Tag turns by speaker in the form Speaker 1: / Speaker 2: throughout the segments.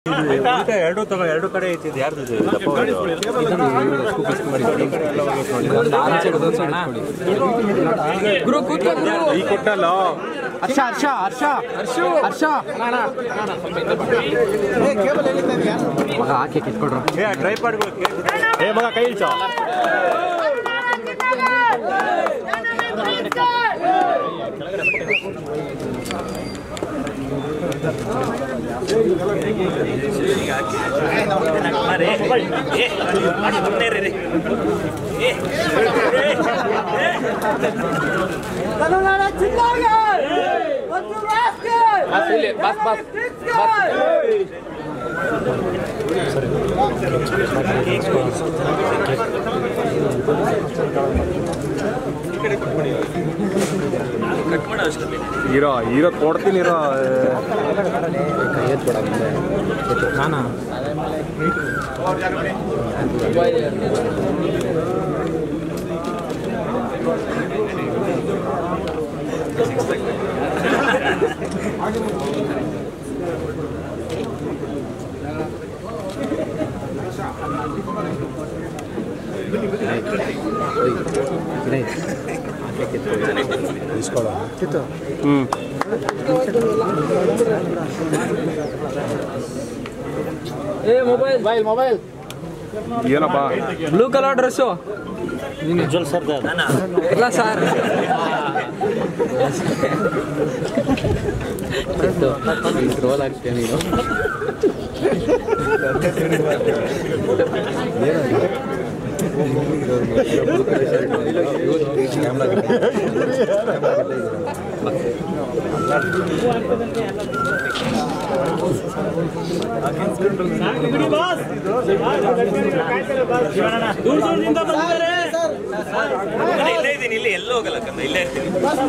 Speaker 1: ಉಲ್ಟಾ ಎರಡು ತಗೋ ಎರಡು ಕಡೆ ಐತಿ ಇದು ಯಾರ್ದು ಇದು? ದಪ್ಪ ಒಂದು. ಈ ಕಡೆ ಎಲ್ಲ ಹೋಗೈತೆ ನೋಡಿ.
Speaker 2: ಗುರು ಕೂತ್ಕೋ ಗುರು
Speaker 1: ಈ ಕೊಟ್ಟಲ್ಲ
Speaker 2: ಹರ್ಷ ಹರ್ಷ ಹರ್ಷ ಹರ್ಷ ಮಗ ಹಾಕಿ ಕಿತ್ಕೊಡ್ರು
Speaker 1: ಏ ಟ್ರೈಪಾಡ್ಗಳು
Speaker 3: ಏ ಮಗ ಕೈ ಇಳ್ಸೋ
Speaker 4: ಕನ್ನಡ ಚಿನ್ನಾಗೆ ಒಂದು ರಾಷ್ಟ್ರ
Speaker 2: ಬಸ್ ಬಸ್
Speaker 3: ಇರೋ ಇರೋ ಕೊಡ್ತೀನಿ ಇರೋ
Speaker 2: ನಾನಾ
Speaker 3: ಹ್ಮ್
Speaker 2: ಏ ಮೊಬೈಲ್ ಮೊಬೈಲ್ ಮೊಬೈಲ್
Speaker 3: ಏನಪ್ಪ
Speaker 2: blue colour dress
Speaker 1: Ujjwal sir
Speaker 2: ಇಲ್ಲ ಸರ್ ರೋಲ್ ಆಗ್ತೀಯ ನೀನು
Speaker 5: ಇಲ್ಲೇ ಇದ್ದೀನಿ ಇಲ್ಲಿ ಎಲ್ಲೂ ಹೋಗಲ್ಲ ಕಮ್ಮ ಇಲ್ಲೇ ಇರ್ತೀನಿ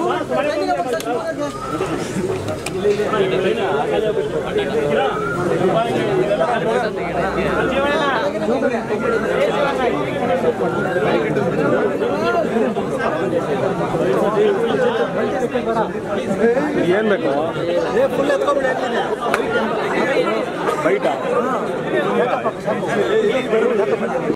Speaker 3: ಏನ್ ಬೇಕು ಬೈಟ